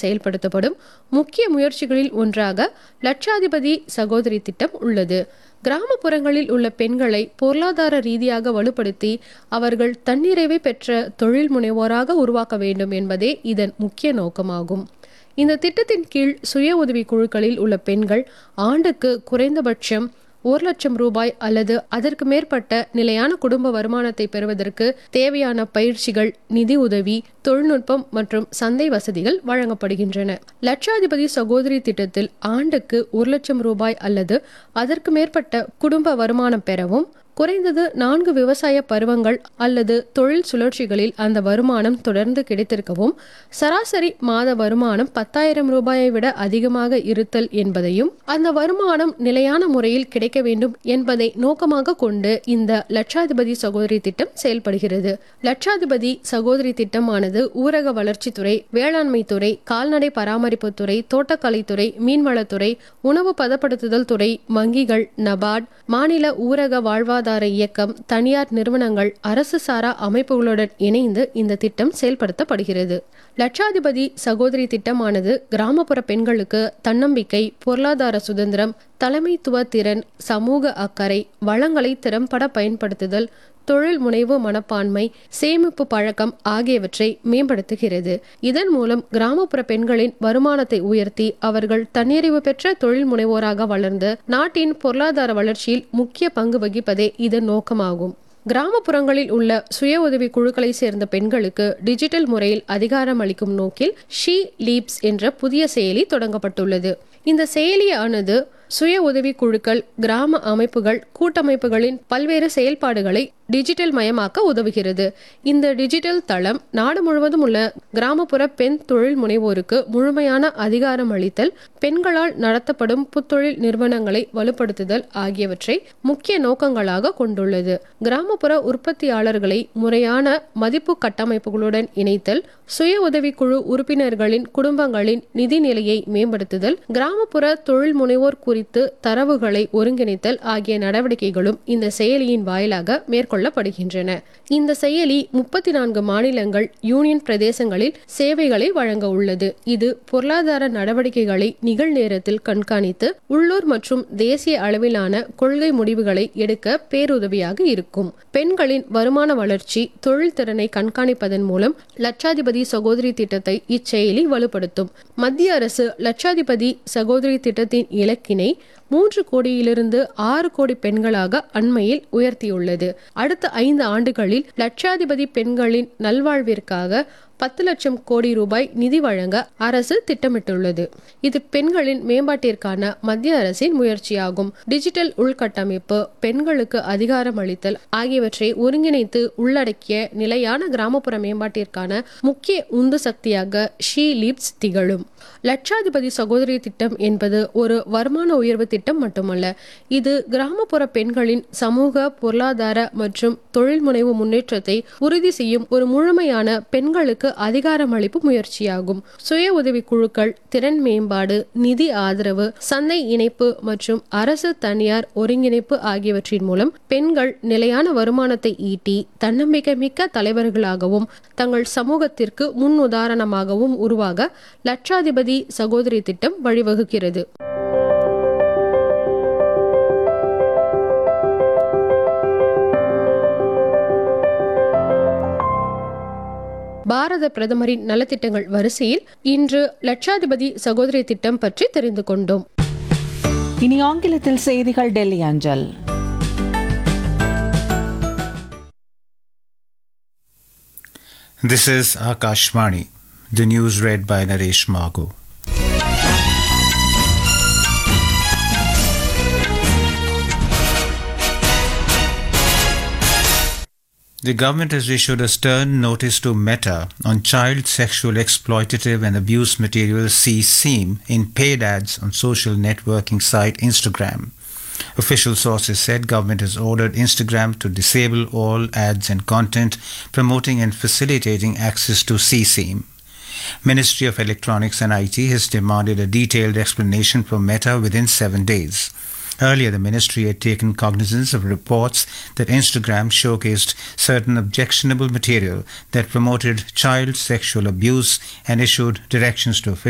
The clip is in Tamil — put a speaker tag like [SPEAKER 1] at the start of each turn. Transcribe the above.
[SPEAKER 1] செயல்படுத்தப்படும் முக்கிய முயற்சிகளில் ஒன்றாக லட்சாதிபதி சகோதரி திட்டம் உள்ளது கிராமப்புறங்களில் உள்ள பெண்களை பொருளாதார ரீதியாக வலுப்படுத்தி அவர்கள் தன்னிறைவை பெற்ற தொழில் முனைவோராக உருவாக்க வேண்டும் என்பதே இதன் முக்கிய நோக்கமாகும் இந்த திட்டத்தின் கீழ் சுய உதவி குழுக்களில் உள்ள பெண்கள் ஆண்டுக்கு குறைந்தபட்சம் ஒரு லட்சம் ரூபாய் அல்லது அதற்கு மேற்பட்ட நிலையான குடும்ப வருமானத்தை பெறுவதற்கு தேவையான பயிற்சிகள் நிதி உதவி தொழில்நுட்பம் மற்றும் சந்தை வசதிகள் வழங்கப்படுகின்றன லட்சாதிபதி சகோதரி திட்டத்தில் ஆண்டுக்கு ஒரு லட்சம் ரூபாய் அல்லது அதற்கு மேற்பட்ட குடும்ப வருமானம் பெறவும் குறைந்தது நான்கு விவசாய பருவங்கள் அல்லது தொழில் சுழற்சிகளில் அந்த வருமானம் தொடர்ந்து கிடைத்திருக்கவும் சராசரி மாத வருமானம் பத்தாயிரம் ரூபாயை விட அதிகமாக இருத்தல் என்பதையும் அந்த வருமானம் நிலையான முறையில் கிடைக்க வேண்டும் என்பதை நோக்கமாக கொண்டு இந்த லட்சாதிபதி சகோதரி திட்டம் செயல்படுகிறது லட்சாதிபதி சகோதரி திட்டமானது ஊரக வளர்ச்சித்துறை வேளாண்மை துறை கால்நடை பராமரிப்புத்துறை தோட்டக்கலைத்துறை மீன்வளத்துறை உணவு பதப்படுத்துதல் துறை வங்கிகள் நபார்ட் மாநில ஊரக வாழ்வாதார சுகாதார இயக்கம் தனியார் நிறுவனங்கள் அரசு சாரா அமைப்புகளுடன் இணைந்து இந்த திட்டம் செயல்படுத்தப்படுகிறது லட்சாதிபதி சகோதரி திட்டமானது கிராமப்புற பெண்களுக்கு தன்னம்பிக்கை பொருளாதார சுதந்திரம் தலைமைத்துவ திறன் சமூக அக்கறை வளங்களை திறம்பட பயன்படுத்துதல் தொழில் முனைவு மனப்பான்மை சேமிப்பு பழக்கம் ஆகியவற்றை மேம்படுத்துகிறது இதன் மூலம் கிராமப்புற பெண்களின் வருமானத்தை உயர்த்தி அவர்கள் தன்னிறைவு பெற்ற தொழில் முனைவோராக வளர்ந்து நாட்டின் பொருளாதார வளர்ச்சியில் முக்கிய பங்கு வகிப்பதே இதன் நோக்கமாகும் கிராமப்புறங்களில் உள்ள சுய உதவி குழுக்களை சேர்ந்த பெண்களுக்கு டிஜிட்டல் முறையில் அதிகாரம் அளிக்கும் நோக்கில் ஷீ லீப்ஸ் என்ற புதிய செயலி தொடங்கப்பட்டுள்ளது இந்த செயலியானது சுய உதவி குழுக்கள் கிராம அமைப்புகள் கூட்டமைப்புகளின் பல்வேறு செயல்பாடுகளை டிஜிட்டல் மயமாக்க உதவுகிறது இந்த டிஜிட்டல் தளம் நாடு முழுவதும் உள்ள கிராமப்புற பெண் தொழில் முனைவோருக்கு முழுமையான அதிகாரம் அளித்தல் பெண்களால் நடத்தப்படும் புத்தொழில் நிறுவனங்களை வலுப்படுத்துதல் ஆகியவற்றை முக்கிய நோக்கங்களாக கொண்டுள்ளது கிராமப்புற உற்பத்தியாளர்களை முறையான மதிப்பு கட்டமைப்புகளுடன் இணைத்தல் சுய உதவிக்குழு உறுப்பினர்களின் குடும்பங்களின் நிதி நிலையை மேம்படுத்துதல் கிராமப்புற தொழில் முனைவோர் குறித்து தரவுகளை ஒருங்கிணைத்தல் ஆகிய நடவடிக்கைகளும் இந்த செயலியின் வாயிலாக மேற்கொள்ளப்படுகின்றன இந்த செயலி முப்பத்தி நான்கு மாநிலங்கள் யூனியன் பிரதேசங்களில் சேவைகளை வழங்க உள்ளது இது பொருளாதார நடவடிக்கைகளை நிகழ்நேரத்தில் கண்காணித்து உள்ளூர் மற்றும் தேசிய அளவிலான கொள்கை முடிவுகளை எடுக்க பேருதவியாக இருக்கும் பெண்களின் வருமான வளர்ச்சி தொழில் திறனை கண்காணிப்பதன் மூலம் லட்சாதிபதி சகோதரி திட்டத்தை இச்செயலி வலுப்படுத்தும் மத்திய அரசு லட்சாதிபதி சகோதரி திட்டத்தின் இலக்கினை மூன்று கோடியிலிருந்து ஆறு கோடி பெண்களாக அண்மையில் உயர்த்தியுள்ளது அடுத்த ஐந்து ஆண்டுகளில் லட்சாதிபதி பெண்களின் நல்வாழ்விற்காக பத்து லட்சம் கோடி ரூபாய் நிதி வழங்க அரசு திட்டமிட்டுள்ளது இது பெண்களின் மேம்பாட்டிற்கான மத்திய அரசின் முயற்சியாகும் டிஜிட்டல் உள்கட்டமைப்பு பெண்களுக்கு அதிகாரம் அளித்தல் ஆகியவற்றை ஒருங்கிணைத்து உள்ளடக்கிய நிலையான கிராமப்புற மேம்பாட்டிற்கான முக்கிய உந்து சக்தியாக ஷீ லீப்ஸ் திகழும் லட்சாதிபதி சகோதரி திட்டம் என்பது ஒரு வருமான உயர்வு திட்டம் மட்டுமல்ல இது கிராமப்புற பெண்களின் சமூக பொருளாதார மற்றும் தொழில் முனைவு முன்னேற்றத்தை உறுதி செய்யும் ஒரு முழுமையான பெண்களுக்கு அதிகாரம் அளிப்பு முயற்சியாகும் சுய உதவி குழுக்கள் திறன் மேம்பாடு நிதி ஆதரவு சந்தை இணைப்பு மற்றும் அரசு தனியார் ஒருங்கிணைப்பு ஆகியவற்றின் மூலம் பெண்கள் நிலையான வருமானத்தை ஈட்டி தன்னம்பிக்கை மிக்க தலைவர்களாகவும் தங்கள் சமூகத்திற்கு முன் உதாரணமாகவும் உருவாக லட்சாதிபதி சகோதரி திட்டம் வழிவகுக்கிறது பாரத பிரதமரின் நலத்திட்டங்கள் வரிசையில் இன்று லட்சாதிபதி சகோதரி திட்டம் பற்றி தெரிந்து கொண்டோம்
[SPEAKER 2] இனி ஆங்கிலத்தில் செய்திகள் டெல்லி அஞ்சல்
[SPEAKER 3] This is Akashvani. The news read by Naresh Mago. The government has issued a stern notice to Meta on child sexual exploitative and abuse material CSEAM in paid ads on social networking site Instagram. Official sources said government has ordered Instagram to disable all ads and content promoting and facilitating access to CSEAM. Ministry of Electronics and IT has demanded a detailed explanation from Meta within 7 days. Earlier, the ministry had taken cognizance of reports that Instagram showcased certain objectionable material that promoted child sexual abuse and issued directions to officials